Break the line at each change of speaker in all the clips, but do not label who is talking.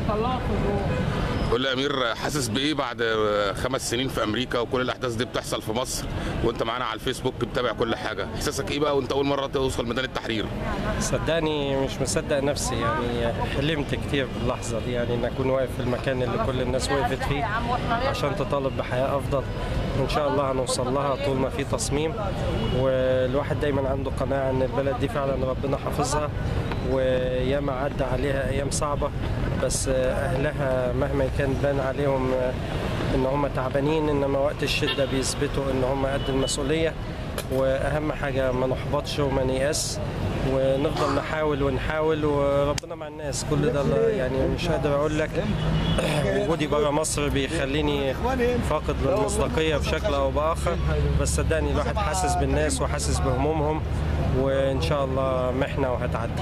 طلعوا كلهم
قول لي يا امير حاسس بايه بعد خمس سنين في امريكا وكل الاحداث دي بتحصل في مصر وانت معانا على الفيسبوك بتتابع كل حاجه احساسك ايه بقى وانت اول مره توصل ميدان التحرير
صدقني مش مصدق نفسي يعني حلمت كتير باللحظة دي يعني إن أكون واقف في المكان اللي كل الناس وقفت فيه عشان تطالب بحياة أفضل وإن شاء الله هنوصل لها طول ما في تصميم والواحد دايما عنده قناعة إن البلد دي فعلا ربنا حافظها وياما عدى عليها أيام صعبة بس أهلها مهما كان بان عليهم إن هم تعبانين إنما وقت الشدة بيثبتوا إن هم قد المسؤولية واهم حاجه ما نحبطش وما نيأس ونفضل نحاول ونحاول وربنا مع الناس كل ده لا- يعني مش قادر اقول لك وجودي بره مصر بيخليني فاقد للمصداقيه بشكل او باخر بس صدقني الواحد حاسس بالناس وحاسس بهمومهم وان شاء الله محنه وهتعدي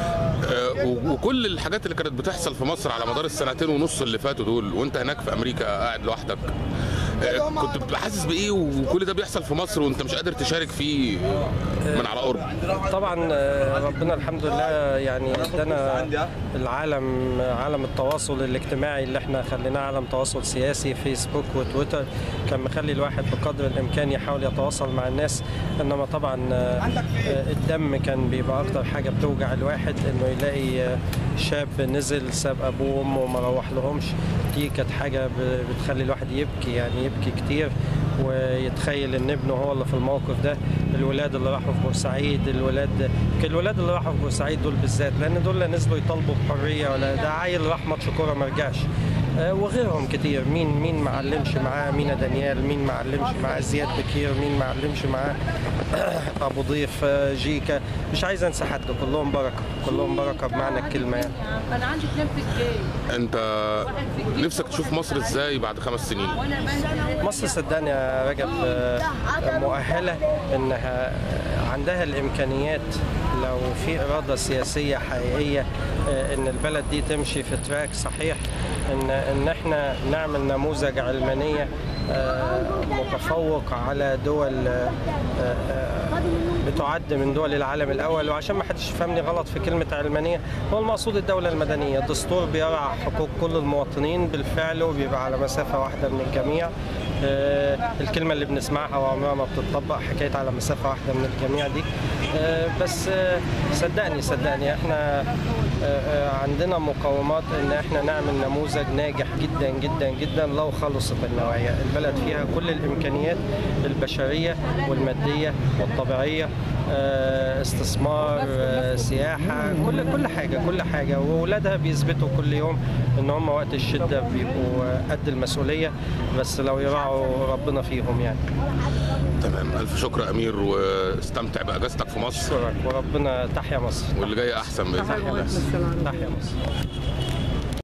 آه، و- وكل الحاجات اللي كانت بتحصل في مصر على مدار السنتين ونص اللي فاتوا دول وانت هناك في امريكا قاعد لوحدك آه، كنت بتبقى حاسس بايه وكل ده بيحصل في مصر وانت مش قادر تشارك فيه من على قرب
طبعا آه، ربنا الحمد لله يعني ادانا العالم عالم التواصل الاجتماعي اللي احنا خليناه عالم تواصل سياسي فيسبوك وتويتر كان مخلي الواحد بقدر الامكان يحاول يتواصل مع الناس انما طبعا آه، آه، الدم كان بيبقى اكتر حاجه بتوجع الواحد انه يلاقي آه، شاب نزل ساب ابوه وامه وما روح لهمش دي كانت حاجه ب- بتخلي الواحد يبكي يعني يبكي كتير ويتخيل ان ابنه هو اللي في الموقف ده الولاد اللي راحوا في بورسعيد الولاد كان الولاد اللي راحوا في بورسعيد دول بالذات لان دول لا نزلوا يطالبوا بحريه ولا ده عيل راح ماتش كوره ما رجعش آه، وغيرهم كتير مين مين ما علمش معاه مينا دانيال مين ما علمش معاه زياد بكير مين ما علمش معاه ابو ضيف آه، جيكا مش عايز انسى حد كلهم بركه كلهم بركه بمعنى الكلمه يعني
انا عندي اتنين في الجيش
انت نفسك تشوف مصر ازاي بعد خمس سنين
وانا بنزل
مصر صدقني يا رجب آه، مؤهلة انها عندها الامكانيات لو في اراده سياسيه حقيقيه آه، ان البلد دي تمشي في تراك صحيح ان ان احنا نعمل نموذج علمانيه آه، متفوق على دول آه، آه، بتعد من دول العالم الاول وعشان ما حدش يفهمني غلط في كلمه علمانيه هو المقصود الدوله المدنيه الدستور بيرعى حقوق كل المواطنين بالفعل وبيبقى على مسافه واحده من الجميع آه، الكلمه اللي بنسمعها وعمرها ما بتطبق حكايه على مسافه واحده من الجميع دي آه، بس آه، صدقني صدقني احنا آه، آه، عندنا مقومات ان احنا نعمل نموذج ناجح جدا جدا جدا لو خلصت النوايا البلد فيها كل الامكانيات البشريه والماديه والطبيعيه آه، استثمار آه، سياحه كل كل حاجه كل حاجه واولادها بيثبتوا كل يوم ان هم وقت الشده بيبقوا آه، قد المسؤوليه بس لو يراعوا ربنا فيهم يعني
تمام الف شكر يا امير واستمتع باجازتك في مصر
اشكرك وربنا تحيا مصر
واللي جاي احسن باذن الله
تحيا مصر